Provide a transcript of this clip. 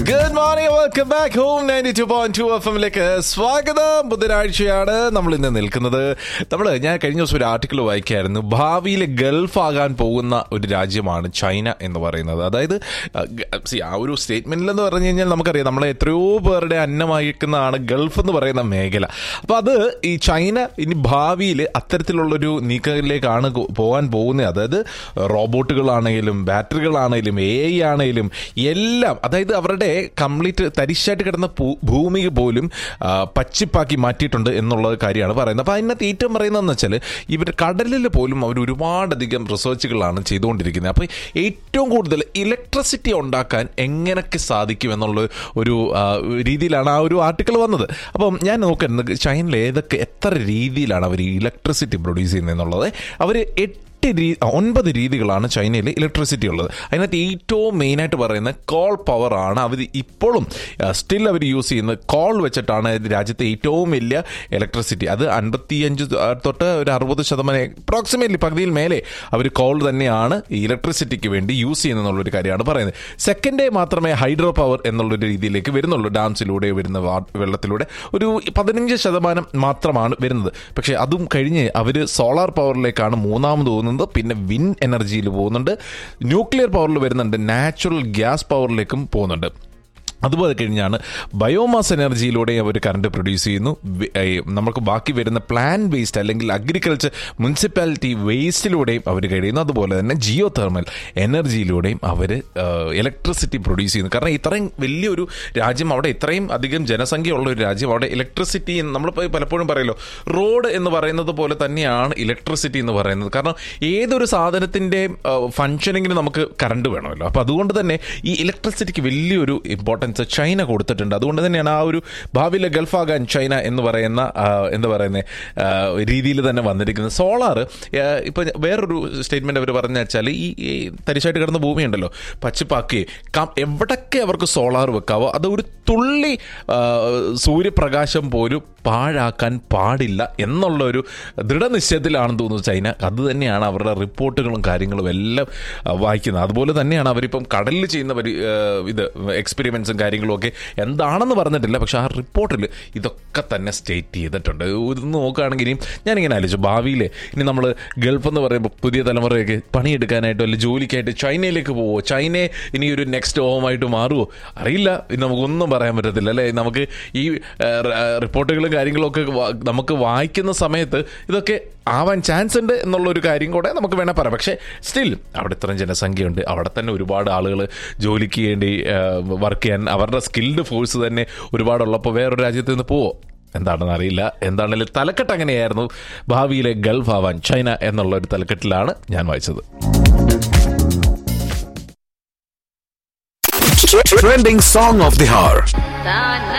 Good morning welcome back home ninety two point two F എമ്മിലേക്ക് സ്വാഗതം ബുധനാഴ്ചയാണ് നമ്മൾ ഇന്ന് നിൽക്കുന്നത് നമ്മൾ ഞാൻ കഴിഞ്ഞ ദിവസം ഒരു ആർട്ടിക്കിൾ വായിക്കായിരുന്നു ഭാവിയിൽ ഗൾഫ് ആകാൻ പോകുന്ന ഒരു രാജ്യമാണ് ചൈന എന്ന് പറയുന്നത് അതായത് അഹ്, ഗ- see, ആ ഒരു സ്റ്റേറ്റ്മെന്റിൽ എന്ന് പറഞ്ഞു കഴിഞ്ഞാൽ നമുക്കറിയാം നമ്മളെ എത്രയോ പേരുടെ അന്നമായിരിക്കുന്നതാണ് ഗൾഫ് എന്ന് പറയുന്ന മേഖല അപ്പൊ അത് ഈ ചൈന ഇനി ഭാവിയിൽ അത്തരത്തിലുള്ളൊരു നീക്കങ്ങളിലേക്കാണ് ഗോ- പോകാൻ പോകുന്നത് അതായത് റോബോട്ടുകളാണെങ്കിലും ബാറ്ററികളാണെങ്കിലും എ ഐ ആണെങ്കിലും എല്ലാം അതായത് അവരുടെ കംപ്ലീറ്റ് തരിശായിട്ട് കിടന്ന ഭൂ- ഭൂമി പോലും ആ, പച്ചിപ്പാക്കി മാറ്റിയിട്ടുണ്ട് എന്നുള്ള കാര്യമാണ് പറയുന്നത് അപ്പോൾ അതിനകത്ത് ഏറ്റവും പറയുന്നതെന്ന് വെച്ചാൽ ഇവർ കടലിൽ പോലും അവർ ഒരുപാടധികം റിസർച്ചുകളാണ് ചെയ്തുകൊണ്ടിരിക്കുന്നത് അപ്പോൾ ഏറ്റവും കൂടുതൽ ഇലക്ട്രിസിറ്റി ഉണ്ടാക്കാൻ എങ്ങനെയൊക്കെ സാധിക്കും എന്നുള്ള ഒരു ആ, രീതിയിലാണ് ആ ഒരു ആർട്ടിക്കിൾ വന്നത് അപ്പം ഞാൻ നോക്കുന്നത് ചൈനയിൽ ഏതൊക്കെ എത്ര രീതിയിലാണ് അവർ ഇലക്ട്രിസിറ്റി പ്രൊഡ്യൂസ് ചെയ്യുന്നത് എന്നുള്ളത് അവർ എട്ട് രീ ഒൻപത് രീതികളാണ് ചൈനയിൽ ഇലക്ട്രിസിറ്റി ഉള്ളത് അതിനകത്ത് ഏറ്റവും മെയിനായിട്ട് പറയുന്നത് കോൾ പവർ ആണ് അവർ ഇപ്പോഴും സ്റ്റിൽ അവർ യൂസ് ചെയ്യുന്നത് കോൾ വെച്ചിട്ടാണ് രാജ്യത്തെ ഏറ്റവും വലിയ ഇലക്ട്രിസിറ്റി അത് അൻപത്തിയഞ്ച് തൊട്ട് ഒരു അറുപത് ശതമാനം അപ്രോക്സിമേറ്റ്ലി പകുതിയിൽ മേലെ അവർ കോൾ തന്നെയാണ് ഈ ഇലക്ട്രിസിറ്റിക്ക് വേണ്ടി യൂസ് ചെയ്യുന്നത് എന്നുള്ളൊരു കാര്യമാണ് പറയുന്നത് സെക്കൻഡ് മാത്രമേ ഹൈഡ്രോ പവർ എന്നുള്ളൊരു രീതിയിലേക്ക് വരുന്നുള്ളൂ ഡാംസിലൂടെ വരുന്ന വാ- വെള്ളത്തിലൂടെ ഒരു പതിനഞ്ച് ശതമാനം മാത്രമാണ് വരുന്നത് പക്ഷേ അതും കഴിഞ്ഞ് അവർ സോളാർ പവറിലേക്കാണ് മൂന്നാമത് പോകുന്നത് പിന്നെ വിൻ എനർജിയിൽ പോകുന്നുണ്ട് ന്യൂക്ലിയർ പവറിൽ വരുന്നുണ്ട് നാച്ചുറൽ ഗ്യാസ് പവറിലേക്കും പോകുന്നുണ്ട് അതുപോലെ കഴിഞ്ഞാണ് ബയോമാസ് എനർജിയിലൂടെ അവർ കറണ്ട് പ്രൊഡ്യൂസ് ചെയ്യുന്നു വി- ഏ, നമുക്ക് ബാക്കി വരുന്ന പ്ലാൻ വേസ്റ്റ് അല്ലെങ്കിൽ അഗ്രികൾച്ചർ മുനിസിപ്പാലിറ്റി വേസ്റ്റിലൂടെയും അവർ കഴിയുന്നു അതുപോലെ തന്നെ ജിയോ തെർമൽ എനർജിയിലൂടെയും അവർ ഇലക്ട്രിസിറ്റി പ്രൊഡ്യൂസ് ചെയ്യുന്നു കാരണം ഇത്രയും വലിയൊരു രാജ്യം അവിടെ ഇത്രയും അധികം ജനസംഖ്യ ഉള്ള ഒരു രാജ്യം അവിടെ ഇലക്ട്രിസിറ്റി നമ്മൾ പലപ്പോഴും പറയല്ലോ റോഡ് എന്ന് പറയുന്നത് പോലെ തന്നെയാണ് ഇലക്ട്രിസിറ്റി എന്ന് പറയുന്നത് കാരണം ഏതൊരു സാധനത്തിൻ്റെ ഫങ്ഷനിങ്ങിന് നമുക്ക് കറണ്ട് വേണമല്ലോ അപ്പോൾ അതുകൊണ്ട് തന്നെ ഈ ഇലക്ട്രിസിറ്റിക്ക് വലിയൊരു ഇമ്പോർട്ടൻസ് ചൈന കൊടുത്തിട്ടുണ്ട് അതുകൊണ്ട് തന്നെയാണ് ആ ഒരു ഭാവിയിലെ ഗൾഫാകാൻ ചൈന എന്ന് പറയുന്ന ആ, എന്താ പറയുന്നത് രീതിയിൽ തന്നെ വന്നിരിക്കുന്നത് സോളാർ ഇപ്പൊ വേറൊരു സ്റ്റേറ്റ്മെന്റ് അവർ പറഞ്ഞു വെച്ചാൽ ഈ ഈ തരിശായിട്ട് കിടന്ന ഭൂമിയുണ്ടല്ലോ പച്ചപ്പാക്കി എവിടൊക്കെ അവർക്ക് സോളാർ വെക്കാവോ അത് ഒരു തുള്ളി ആ, സൂര്യപ്രകാശം പോലും പാഴാക്കാൻ പാടില്ല എന്നുള്ള ഒരു ദൃഢനിശ്ചയത്തിലാണെന്ന് തോന്നുന്നു ചൈന അത് തന്നെയാണ് അവരുടെ റിപ്പോർട്ടുകളും കാര്യങ്ങളും എല്ലാം ആ, വായിക്കുന്നത് അതുപോലെ തന്നെയാണ് അവരിപ്പം കടലിൽ ചെയ്യുന്ന പരി ആ, ഇത് എക്സ്പെരിമെൻസും കാര്യങ്ങളും ഒക്കെ എന്താണെന്ന് പറഞ്ഞിട്ടില്ല പക്ഷെ ആ റിപ്പോർട്ടിൽ ഇതൊക്കെ തന്നെ സ്റ്റേറ്റ് ചെയ്തിട്ടുണ്ട് ഇത് നോക്കുകയാണെങ്കിൽ ഇനിയും ഞാനിങ്ങനെ ആലോചിച്ചു ഭാവിയിൽ ഇനി നമ്മൾ ഗൾഫ് എന്ന് പറയുമ്പോൾ പുതിയ തലമുറയൊക്കെ പണിയെടുക്കാനായിട്ടോ അല്ലെങ്കിൽ ജോലിക്കായിട്ട് ചൈനയിലേക്ക് പോവോ ചൈനയെ ഇനി ഒരു നെക്സ്റ്റ് ഹോമായിട്ട് മാറുമോ അറിയില്ല ഇത് നമുക്കൊന്നും പറയാൻ പറ്റത്തില്ല അല്ലേ നമുക്ക് ഈ ആ, റി- ആ, റിപ്പോർട്ടുകളും കാര്യങ്ങളും ഒക്കെ വാ- നമുക്ക് വായിക്കുന്ന സമയത്ത് ഇതൊക്കെ ആവാൻ ചാൻസ് ഉണ്ട് എന്നുള്ള ഒരു കാര്യം കൂടെ നമുക്ക് വേണേൽ പറയാം പക്ഷേ സ്റ്റിൽ അവിടെ ഇത്രയും ജനസംഖ്യയുണ്ട് അവിടെ തന്നെ ഒരുപാട് ആളുകൾ ജോലിക്ക് വേണ്ടി വർക്ക് ചെയ്യാൻ അവരുടെ സ്കിൽഡ് ഫോഴ്സ് തന്നെ ഒരുപാടുള്ളപ്പോൾ വേറൊരു രാജ്യത്ത് നിന്ന് പോവോ എന്താണെന്ന് അറിയില്ല എന്താണെങ്കിലും തലക്കെട്ട് അങ്ങനെയായിരുന്നു ഭാവിയിലെ ഗൾഫ് ആവാൻ ചൈന എന്നുള്ള ഒരു തലക്കെട്ടിലാണ് ഞാൻ വായിച്ചത് Trending song of the hour.